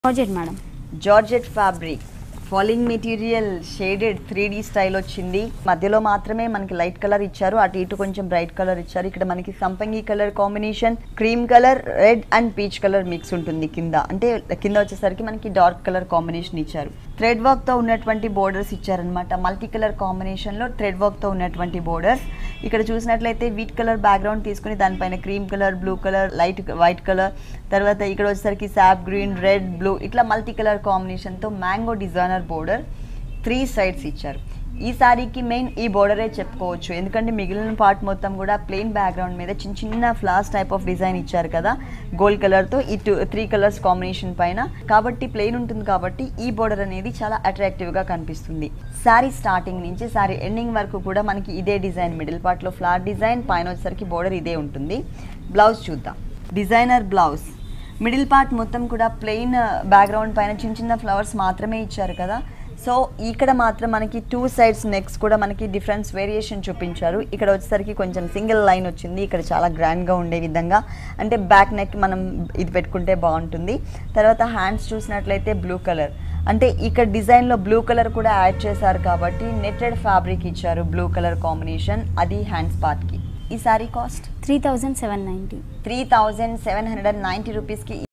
project madam georgette fabric falling material shaded three D style వచ్చింది మధ్యలో మాత్రమే మనకి లైట్ కలర్ ఇచ్చారు అటు ఇటు కొంచెం బ్రైట్ కలర్ ఇచ్చారు ఇక్కడ మనకి సంపంగి colour combination cream colour red and peach colour mix ఉంటుంది కింద అంటే కింద వచ్చేసరికి మనకి డార్క్ కలర్ కాంబినేషన్ ఇచ్చారు థ్రెడ్ వర్క్ తో ఉన్నటువంటి బోర్డర్స్ ఇచ్చారనమాట మల్టీ కలర్ కాంబినేషన్ లో థ్రెడ్ వర్క్ తో ఉన్నటువంటి బోర్డర్స్ ఇక్కడ చూసినట్లయితే వీట్ కలర్ బ్యాక్గ్రౌండ్ తీసుకుని దానిపైన cream colour blue colour light white colour తర్వాత ఇక్కడ వచ్చేసరికి సాప్ గ్రీన్ రెడ్ బ్లూ ఇట్లా మల్టీ కలర్ కాంబినేషన్తో mango designer border three sides ఇచ్చారు ఈ సారీకి మెయిన్ ఈ బోర్డరే చెప్పుకోవచ్చు ఎందుకంటే మిగిలిన పార్ట్ మొత్తం కూడా ప్లెయిన్ బ్యాక్గ్రౌండ్ మీద చిన్న చిన్న ఫ్లాస్ టైప్ ఆఫ్ డిజైన్ ఇచ్చారు కదా గోల్డ్ కలర్తో ఈ టూ త్రీ కలర్స్ కాంబినేషన్ పైన కాబట్టి ప్లెయిన్ ఉంటుంది కాబట్టి ఈ బోర్డర్ అనేది చాలా అట్రాక్టివ్గా కనిపిస్తుంది శారీ స్టార్టింగ్ నుంచి శారీ ఎండింగ్ వరకు కూడా మనకి ఇదే డిజైన్ మిడిల్ పార్ట్లో ఫ్లాట్ డిజైన్ పైన వచ్చేసరికి బోర్డర్ ఇదే ఉంటుంది బ్లౌజ్ చూద్దాం డిజైనర్ బ్లౌజ్ మిడిల్ పార్ట్ మొత్తం కూడా ప్లెయిన్ బ్యాక్గ్రౌండ్ పైన చిన్న చిన్న ఫ్లవర్స్ మాత్రమే ఇచ్చారు కదా సో ఇక్కడ మాత్రం మనకి టూ సైడ్స్ నెక్స్ కూడా మనకి డిఫరెన్స్ వేరియేషన్ చూపించారు ఇక్కడ వచ్చేసరికి కొంచెం సింగిల్ లైన్ వచ్చింది ఇక్కడ చాలా గ్రాండ్గా ఉండే విధంగా అంటే బ్యాక్ నెక్ మనం ఇది పెట్టుకుంటే బాగుంటుంది తర్వాత హ్యాండ్స్ చూసినట్లయితే బ్లూ కలర్ అంటే ఇక్కడ డిజైన్లో బ్లూ కలర్ కూడా యాడ్ చేశారు కాబట్టి నెట్టెడ్ ఫ్యాబ్రిక్ ఇచ్చారు బ్లూ కలర్ కాంబినేషన్ అది హ్యాండ్స్ పార్ట్కి ఈ sari cost three thousand seven ninety three thousand seven hundred and ninety రూపీస్కి